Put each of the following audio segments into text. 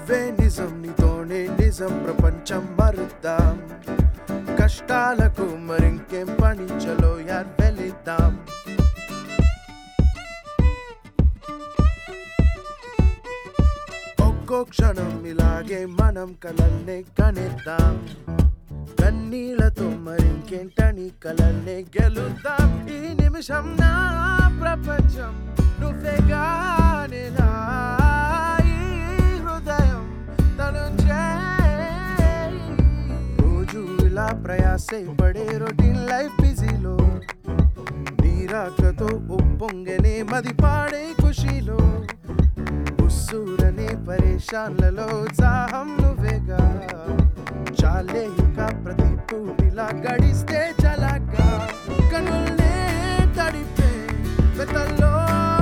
నువ్వే నిజం నీతోనే నిజం ప్రపంచం మరుద్దాం కష్టాలకు మరింకేం పని చలో యార్ వెళిద్దాం ఒక్కో క్షణం ఇలాగే మనం కలల్నే కనిద్దాం కన్నీళ్లతో మరింకేంటని కలల్నే గెలుద్దాం ఈ నిమిషం నా ప్రపంచం నువ్వేగానే నా ఈ హృదయం తనుంచే రోజు ఇలా ప్రయాసే పడే రొటీన్ లైఫ్ బిజీలో నీరాకతో ఉప్పొంగనే మది పాడే ఖుషీలో ఉస్సూరనే పరేషాన్లలో ఉత్సాహం నువ్వేగా చాలే ఇక ప్రతి పూటిలా గడిస్తే చలాగా కనుల్నే తడిపే వెతల్లో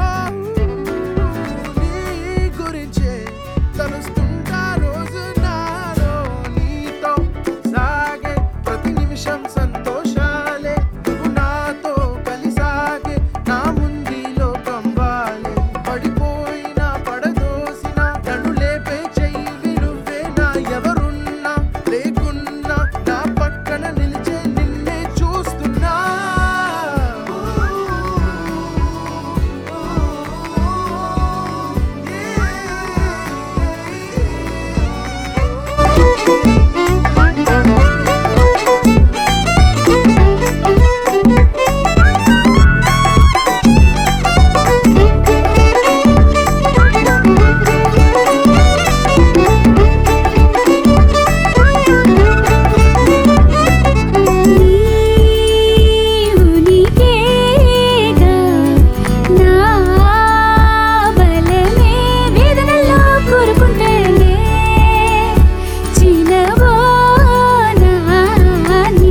నీ గురించే తలుస్తుంటా రోజు నాలో నీతో సాగే ప్రతి నిమిషం సంతోషాలే నువ్వు నాతో కలిసాగే నా ముందు లోకం వాలే పడిపోయినా పడదోసిన నన్ను లేపే చెయ్యి నువ్వే నా ఎవరున్నా లేకున్నా నా పక్కన నిలిచే నిన్నే చూస్తున్నా నీవునికేగా నా బలమే వేదనలో కోరుకుంటేనే చినవోనా నీ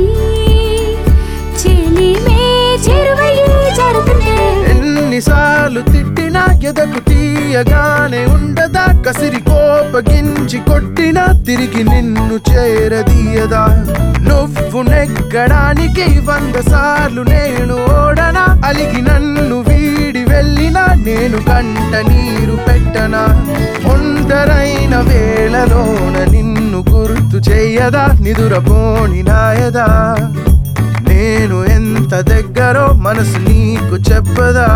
చెలిమే చెరువయ్యి జరుగుతుంటే ఎన్నిసార్లు తిట్టినా ఎదకు తీయగానే ఉండదా కసిరి కోపగించి కొట్టినా తిరిగి నిన్ను చేరదీయదా నువ్వు నెగ్గడానికి వంద సార్లు నేను ఓడనా అలిగి నన్ను వీడి వెళ్ళినా నేను కంట నీరు పెట్టనా ఒంటరైన వేళలోన నిన్ను గుర్తు చెయ్యదా నిదురపోని నాయదా నేను ఎంత దగ్గరో మనసు నీకు చెప్పదా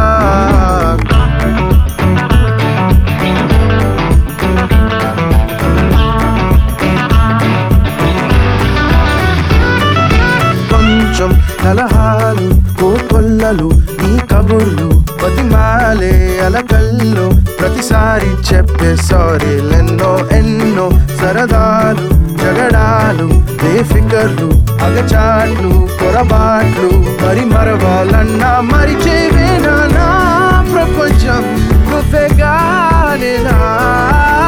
కొంచెం కలహాలు కోకొల్లలు నీ కబుర్లు బతిమాలే అలకల్లో ప్రతిసారి చెప్పే సారీలెన్నో ఎన్నో సరదాలు జగడాలు బేఫికర్లు అగచాట్లు పొరబాట్లు మరి మరవాలన్నా మరిచేవేనా నా ప్రపంచం నువ్వేగానే నా